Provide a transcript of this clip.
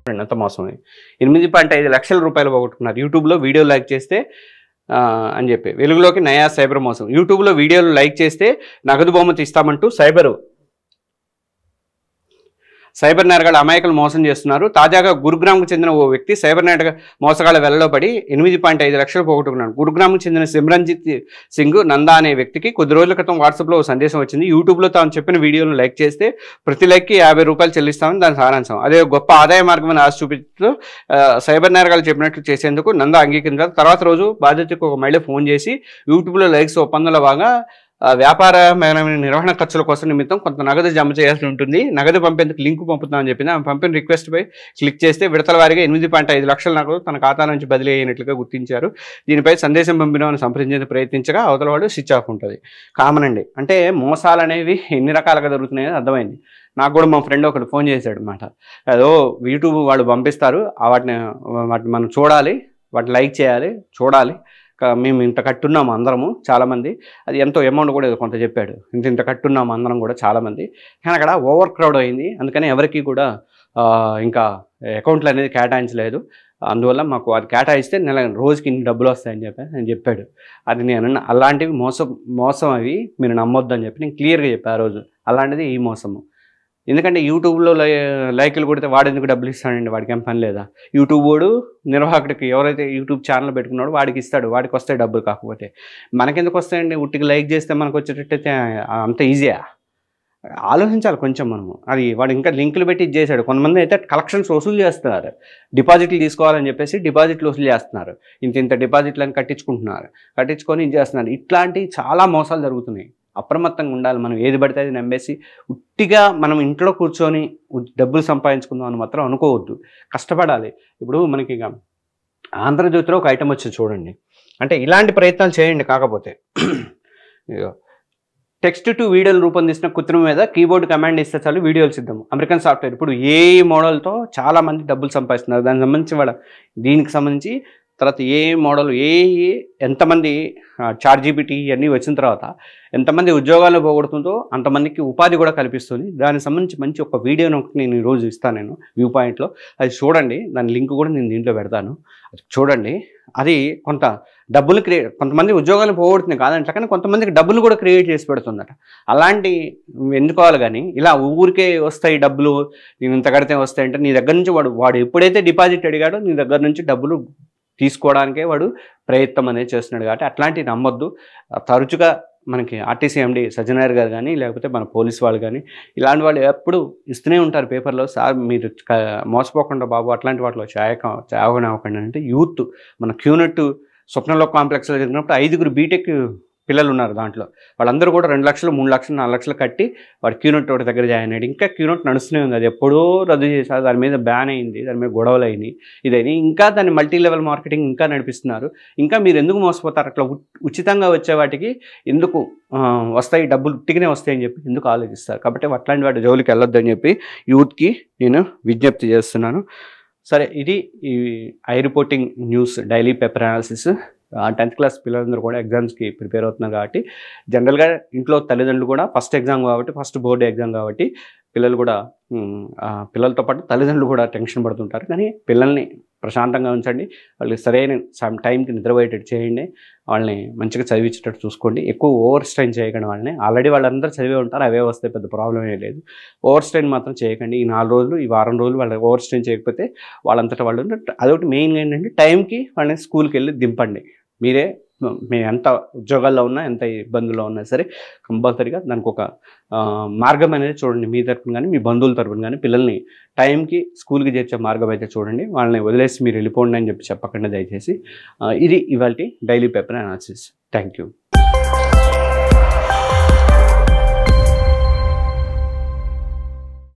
ఎంత మోసం ఇది. ఎనిమిది పాయింట్ ఐదు లక్షల రూపాయలు పోగొట్టుకున్నారు యూట్యూబ్లో వీడియో లైక్ చేస్తే ఆ, అని చెప్పి వెలుగులోకి నయా సైబర్ మోసం యూట్యూబ్లో వీడియోలు లైక్ చేస్తే నగదు బహుమతి ఇస్తామంటూ సైబర్ సైబర్ నేరగాళ్ళ అమాయకులు మోసం చేస్తున్నారు తాజాగా గురుగ్రామ్కు చెందిన ఓ వ్యక్తి సైబర్ నేరగ మోసగాళ్ళ వెల్లలో పడి ఎనిమిది పాయింట్ ఐదు లక్షలు పోగొట్టుకున్నాడు గురుగ్రామ్కు చెందిన సిమ్రంజిత్ సింగ్ నందా అనే వ్యక్తికి కొద్ది రోజుల క్రితం వాట్సాప్లో ఓ సందేశం వచ్చింది యూట్యూబ్లో తాను చెప్పిన వీడియోను లైక్ చేస్తే ప్రతి లైక్కి యాభై రూపాయలు చెల్లిస్తామని దాని సారాంశం అదే గొప్ప ఆదాయ మార్గమని ఆశ చూపిస్తూ ఆ, సైబర్ నేరగాలు చెప్పినట్లు చేసేందుకు నంద అంగీకరించారు తర్వాత రోజు బాధితులకు ఒక మహిళ ఫోన్ చేసి యూట్యూబ్లో లైక్స్ ఒప్పందంలో భాగంగా ఆ, వ్యాపారమైన నిర్వహణ ఖర్చుల కోసం నిమిత్తం కొంత నగదు జమ చేయాల్సి ఉంటుంది నగదు పంపేందుకు లింక్ పంపుతామని చెప్పింది ఆమె పంపిన రిక్వెస్ట్ పై క్లిక్ చేస్తే విడతల వారీగా ఎనిమిది పాయింట్ ఐదు లక్షల నగదు తన ఖాతా నుంచి బదిలీ అయినట్లుగా గుర్తించారు దీనిపై సందేశం పంపిన సంప్రదించేందుకు ప్రయత్నించగా అవతల వాడు స్విచ్ ఆఫ్ ఉంటుంది కామన్ అండి అంటే మోసాలు అనేవి ఎన్ని రకాలుగా జరుగుతున్నాయో అర్థమైంది నాకు కూడా మా ఫ్రెండ్ ఒకటి ఫోన్ చేశాడు అనమాట ఏదో యూట్యూబ్ వాళ్ళు పంపిస్తారు ఆ వాటిని వాటిని మనం చూడాలి వాటిని లైక్ చేయాలి చూడాలి క- మేము ఇంత కట్టున్నాము అందరము చాలామంది అది ఎంతో అమౌంట్ కూడా ఏదో కొంత చెప్పాడు ఇంత ఇంత కట్టున్నాము అందరం కూడా చాలామంది కానీ అక్కడ ఓవర్ క్రౌడ్ అయింది అందుకని ఎవరికి కూడా ఆ, ఇంకా అకౌంట్లు అనేది కేటాయించలేదు అందువల్ల మాకు అది కేటాయిస్తే నెల రోజుకి ఇన్ని డబ్బులు వస్తాయని చెప్పి నేను చెప్పాడు అది నేను అన్న- అలాంటివి మోసం మోసం అవి మీరు నమ్మొద్దు అని చెప్పి నేను క్లియర్గా చెప్పాను ఆ రోజు అలాంటిది ఈ మోసము ఎందుకంటే యూట్యూబ్లో లై లైకులు కొడితే వాడు ఎందుకు డబ్బులు ఇస్తాడండి వాడికి ఏం పని లేదా యూట్యూబ్ వాడు నిర్వాహకుడికి ఎవరైతే యూట్యూబ్ ఛానల్ పెట్టుకున్నాడో వాడికి ఇస్తాడు వాడికి వస్తాయి డబ్బులు కాకపోతే మనకెందుకు వస్తాయండి ఉట్టికి లైక్ చేస్తే మనకు వచ్చేటట్టయితే అంత ఈజీయా ఆలోచించాలి కొంచెం మనము అది వాడు ఇంకా లింకులు పెట్టి ఇది చేశాడు కొంతమంది అయితే కలెక్షన్స్ వసూలు చేస్తున్నారు డిపాజిట్లు తీసుకోవాలని చెప్పేసి డిపాజిట్లు వసూలు చేస్తున్నారు ఇంత ఇంత డిపాజిట్లను కట్టించుకుంటున్నారు కట్టించుకొని ఇది చేస్తున్నారు ఇట్లాంటి చాలా మోసాలు జరుగుతున్నాయి అప్రమత్తంగా ఉండాలి మనం ఏది పడితే అది నమ్మేసి ఉట్టిగా మనం ఇంట్లో కూర్చొని ఉ- డబ్బులు సంపాదించుకుందాం అని మాత్రం అనుకోవద్దు కష్టపడాలి ఇప్పుడు మనకి ఇక ఆంధ్రజ్యోతిలో ఒక ఐటమ్ వచ్చి చూడండి అంటే ఇలాంటి ప్రయత్నాలు చేయండి కాకపోతే ఇదిగో. టెక్స్ట్ టు వీడియోలు రూపొందించిన కృత్రిమ మీద కీబోర్డ్ కమాండ్ ఇస్తే చాలు వీడియోలు సిద్ధం అమెరికన్ సాఫ్ట్వేర్ ఇప్పుడు ఏ మోడల్తో చాలా మంది డబ్బులు సంపాదిస్తున్నారు దానికి సంబంధించి వాళ్ళ దీనికి సంబంధించి తర్వాత ఏ మోడల్ ఏ ఏ ఎంతమంది చార్ జీబీటీ ఇవన్నీ వచ్చిన తర్వాత ఎంతమంది ఉద్యోగాలు పోగొడుతుందో అంతమందికి ఉపాధి కూడా కల్పిస్తుంది దానికి సంబంధించి మంచి ఒక వీడియోని ఒకటి నేను ఈరోజు ఇస్తాను నేను వ్యూ పాయింట్లో అది చూడండి దాని లింక్ కూడా నేను దీంట్లో పెడతాను అది చూడండి అది కొంత డబ్బులు క్రియేట్ కొంతమంది ఉద్యోగాలు పోగొడుతుంది కాదంటే కానీ కొంతమందికి డబ్బులు కూడా క్రియేట్ చేసి పెడుతుందట అలాంటి ఎన్నుకోవాలి కానీ ఇలా ఊరికే వస్తాయి డబ్బులు నేను ఇంత కడితే వస్తాయంటే నీ దగ్గర నుంచి వాడు వాడు ఎప్పుడైతే డిపాజిట్ అడిగాడో నీ దగ్గర నుంచి డబ్బులు తీసుకోవడానికే వాడు ప్రయత్నం అనేది చేస్తున్నాడు కాబట్టి అట్లాంటివి నమ్మొద్దు తరచుగా మనకి ఆర్టీసీ ఎండి సజ్జనాయర్ గారు కానీ లేకపోతే మన పోలీస్ వాళ్ళు కానీ ఇలాంటి వాళ్ళు ఎప్పుడు ఇస్తూనే ఉంటారు పేపర్లో సార్ మీరు క- మోసపోకుండా బాబు అట్లాంటి వాటిలో చాయక చావకనవ్వకండి అంటే యూత్ మన క్యూనెట్ స్వప్నలో కాంప్లెక్స్లో జరిగినప్పుడు ఐదుగురు బీటెక్ పిల్లలు ఉన్నారు దాంట్లో వాళ్ళందరూ కూడా రెండు లక్షలు మూడు లక్షలు నాలుగు లక్షలు కట్టి వాడు క్యూనెట్ ఒకటి దగ్గర జాయిన్ అయ్యాడు ఇంకా క్యూనెట్ నడుస్తూనే ఉంది అది ఎప్పుడో రద్దు చేశారు దాని మీద బ్యాన్ అయింది దాని మీద గొడవలు అయినాయి ఇదని ఇంకా దాన్ని మల్టీ లెవెల్ మార్కెటింగ్ ఇంకా నడిపిస్తున్నారు ఇంకా మీరు ఎందుకు మోసపోతారు అట్లా ఉ- ఉచితంగా వచ్చే వాటికి ఎందుకు ఆ, వస్తాయి డబ్బులు ఉట్టిగానే వస్తాయని చెప్పి ఎందుకు ఆలోచిస్తారు కాబట్టి అట్లాంటి వాటి జోలికి వెళ్ళొద్దని చెప్పి యూత్కి నేను విజ్ఞప్తి చేస్తున్నాను సరే ఇది ఈ ఐ reporting news daily paper analysis tenth class పిల్లలందరూ కూడా ఎగ్జామ్స్కి ప్రిపేర్ అవుతున్నారు కాబట్టి జనరల్గా ఇంట్లో తల్లిదండ్రులు కూడా ఫస్ట్ ఎగ్జామ్ కాబట్టి ఫస్ట్ బోర్డు ఎగ్జామ్ కాబట్టి పిల్లలు కూడా ఉమ్, ఆ పిల్లలతో పాటు తల్లిదండ్రులు కూడా టెన్షన్ పడుతుంటారు కానీ పిల్లల్ని ప్రశాంతంగా ఉంచండి వాళ్ళకి సరైన సమ్ టైంకి నిద్రపోయేటట్టు చేయండి వాళ్ళని మంచిగా చదివించేటట్టు చూసుకోండి ఎక్కువ ఓవర్ స్ట్రెయిన్ చేయకండి వాళ్ళని ఆల్రెడీ వాళ్ళందరూ చదివే ఉంటారు అవే వస్తే పెద్ద ప్రాబ్లం ఏం లేదు ఓవర్ స్ట్రెయిన్ మాత్రం చేయకండి ఈ నాలుగు రోజులు ఈ వారం రోజులు వాళ్ళు ఓవర్ స్ట్రెయిన్ చేయకపోతే వాళ్ళంతటా వాళ్ళు అదొకటి మెయిన్గా ఏంటంటే టైంకి వాళ్ళని స్కూల్కి వెళ్ళి దింపండి మీరే మీ ఎంత ఉద్యోగాల్లో ఉన్నా ఎంత ఇబ్బందుల్లో ఉన్నా సరే కంపల్సరీగా దానికి ఒక ఆ, మార్గం అనేది చూడండి మీ తరపున కానీ మీ బంధువుల తరపున కానీ పిల్లల్ని టైంకి స్కూల్కి చేర్చే మార్గం అయితే చూడండి వాళ్ళని వదిలేసి మీరు వెళ్ళిపోండి అని చెప్పి చెప్పకండి దయచేసి ఆ, ఇది ఇవాళ daily paper analysis thank you